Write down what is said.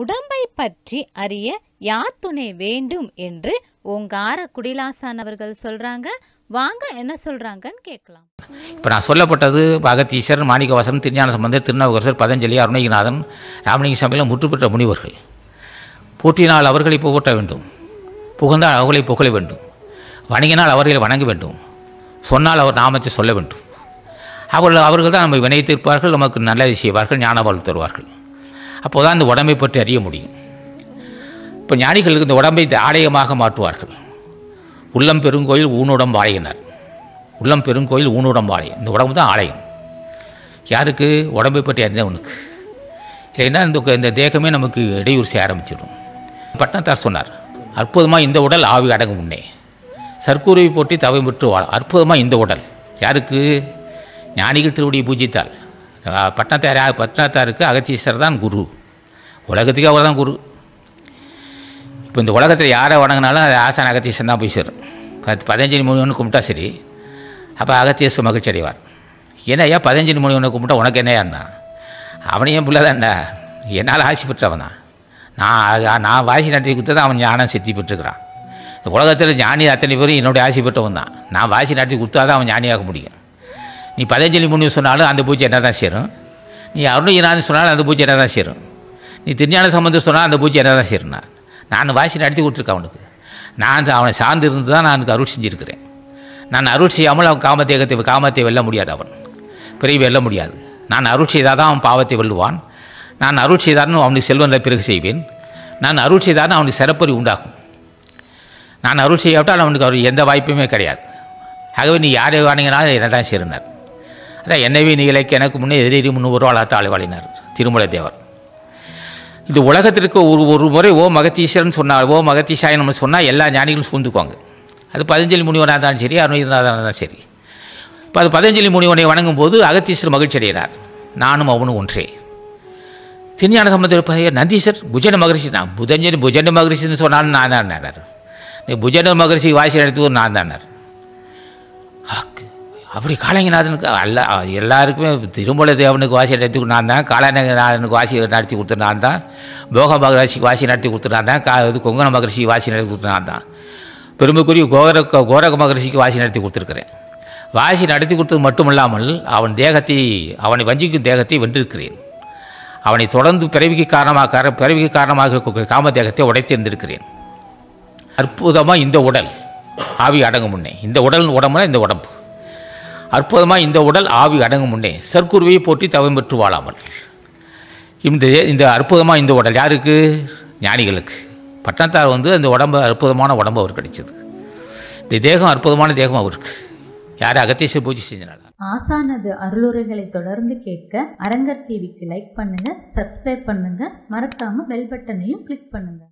உடம்பை பற்றி அறிய யார் துணை வேண்டும் என்று ஓங்கார குடிலாசான் அவர்கள் சொல்றாங்க வாங்க என்ன சொல்றாங்கன்னு கேட்கலாம் இப்போ நான் சொல்லப்பட்டது அகத்தீஸ்வரர் மாணிக்கவாசன் திருஞான சம்பந்தர் திருநாவுக்கரசர் பதஞ்சலி அருணகிநாதன் ராமலிங்க சபையில் முற்றுப்பெற்ற முனிவர்கள் போற்றினால் அவர்களை புகட்ட வேண்டும் புகழ்ந்தால் அவர்களை புகழ வேண்டும் வணங்கினால் அவர்களை வணங்க வேண்டும் சொன்னால் அவர் நாமத்தை சொல்ல வேண்டும் அவர்கள் அவர்கள் தான் நம்ம வினை தீர்ப்பார்கள் நமக்கு நல்லதை செய்வார்கள் ஞானபால் தருவார்கள் அப்போது தான் இந்த உடம்பை பற்றி அறிய முடியும் இப்போ ஞானிகளுக்கு இந்த உடம்பை ஆலயமாக மாற்றுவார்கள் உள்ளம் பெருங்கோயில் ஊனுடம் வாழையினர் உள்ளம் பெருங்கோயில் ஊனுடம் ஆலயம் இந்த உடம்பு தான் ஆலயம் யாருக்கு உடம்பை பற்றி அறிந்தவனுக்கு இல்லைன்னா இந்த இந்த தேகமே நமக்கு இடையூறு செய்ய ஆரம்பிச்சிடும் பட்டணத்தார் சொன்னார் அற்புதமாக இந்த உடல் ஆவி அடங்கும் முன்னே சர்க்குருவை போட்டி தவை முற்று வாழ அற்புதமாக இந்த உடல் யாருக்கு ஞானிகள் திருவடியை பூஜித்தால் அஹ், பட்டணத்தார் யா- பட்டணத்தாருக்கு அகத்தீஸ்வரர் தான் குரு உலகத்துக்கு அவர் தான் குரு இப்போ இந்த உலகத்தில் யாரை வணங்கினாலும் அது ஆசான் அகத்தீசன் தான் போய் சேரும் பத்து பதஞ்சலி முனிவனு கும்பிட்டா சரி அப்போ அகத்தீச மகிழ்ச்சி அடைவார் ஏன்னா ஐயா பதஞ்சலி முனிவனை கும்பிட்டா உனக்கு என்னையாண்ணா அவனையும் பிள்ளை தான்டா என்னால் ஆசி பெற்றவன் தான் நான் அது- நான் வாசி நடத்தி கொடுத்தது அவன் ஞானம் சித்தி பெற்றுக்கிறான் இந்த உலகத்தில் ஞானி அத்தனை பேரும் என்னுடைய ஆசி பெற்றவன் தான் நான் வாசி நடத்தி கொடுத்தா தான் அவன் ஞானியாக முடியும் நீ பதஞ்சலி முனிவு சொன்னாலும் அந்த பூஜை என்ன தான் சேரும் நீ அருணகிரிநாதன் சொன்னாலும் அந்த பூஜை என்ன தான் சேரும் நீ திருஞான சம்பந்தம் சொன்னால் அந்த பூஜை என்ன தான் சேரும்னா நான் வாசி நடத்தி கொடுத்துருக்கேன் அவனுக்கு நான் அந்த அவனை சார்ந்து இருந்து தான் நான் அவனுக்கு அருள் செஞ்சுருக்கிறேன் நான் அருள் செய்யாமல் அவன் காமத்தேகத்தை காமத்தை வெல்ல முடியாது அவன் பிறகு வெல்ல முடியாது நான் அருள் செய்தால் தான் அவன் பாவத்தை வெல்லுவான் நான் அருள் செய்தார்னு அவனுக்கு செல்வந்த பிறகு செய்வேன் நான் அருள் செய்தார்னு அவனுக்கு சிறப்பறி உண்டாகும் நான் அருள் செய்யாவிட்டால் அவனுக்கு அவர் எந்த வாய்ப்புமே கிடையாது ஆகவே நீ யாரை வாங்கினாலும் என்ன தான் சேருனார் அதான் என்னவே நீ இலக்கு எனக்கு முன்னே எதிரி முன்னூறு வளர்த்து ஆழ்வாளினார் திருமலை தேவர் இந்த உலகத்திற்கு ஒரு ஒரு முறை ஓ மகத்தீஸ்வரன் சொன்னார் ஓ மகத்தீசாய் நம்ம சொன்னால் எல்லா ஞானிகளும் சூழ்ந்துக்குவாங்க அது பதஞ்சலி முனிவனாக இருந்தாலும் சரி அருணகிரிநாதனாக இருந்தாலும் சரி இப்போ அது பதஞ்சலி முனிவனை வணங்கும் போது அகத்தீஸ்வரர் மகிழ்ச்சி அடைகிறார் நானும் அவனும் ஒன்றே திருஞான சம்பந்தர் பையன் நந்தீசர் புஜன மகரிஷி நான் புதஞ்சலி புஜன மகரிஷின்னு சொன்னாலும் நான் தான் நீ புஜன மகரிஷி வாசி நடத்துவது நான் தானார் அப்படி காலங்கிநாதனுக்கு அல்ல எல்லாருக்குமே திருமலை தேவனுக்கு வாசி நடத்தி நான் தான் காலநாதனுக்கு வாசி நடத்தி கொடுத்த நான் தான் போக மகரிஷிக்கு வாசி நடத்தி கொடுத்த நான் தான் கா இது கொங்கண மகரிஷிக்கு வாசி நடத்தி கொடுத்த நான் தான் பெருமைக்குரிய கோர கோரக மகரிஷிக்கு வாசி நடத்தி கொடுத்துருக்கிறேன் வாசி நடத்தி கொடுத்தது மட்டுமல்லாமல் அவன் தேகத்தை அவனை வஞ்சிக்கும் தேகத்தை வென்றிருக்கிறேன் அவனை தொடர்ந்து பிறவிக்கு காரணமாக கார- பிறவிக்கு காரணமாக இருக்கக்கூடிய காம தேகத்தை உடைத்திருந்திருக்கிறேன் அற்புதமாக இந்த உடல் ஆவி அடங்கும் முன்னே இந்த உடல் உடம்புனா இந்த உடம்பு அற்புதமாக இந்த உடல் ஆவி அடங்கும் முன்னே சர்க்குருவையை போற்றி தவம் பெற்று வாழாமல் இந்த இந்த அற்புதமாக இந்த உடல் யாருக்கு ஞானிகளுக்கு பட்டணத்தார் வந்து அந்த உடம்பு அற்புதமான உடம்பு அவர் கிடைச்சது இந்த தேகம் அற்புதமான தேகம் அவருக்கு யார் அகத்தீஸ்வர பூஜை செஞ்சனால ஆசானது அருளுரைகளை தொடர்ந்து கேட்க அரங்கர் டிவிக்கு லைக் பண்ணுங்க சப்ஸ்கிரைப் பண்ணுங்க மறக்காம பெல் பட்டனையும் கிளிக் பண்ணுங்க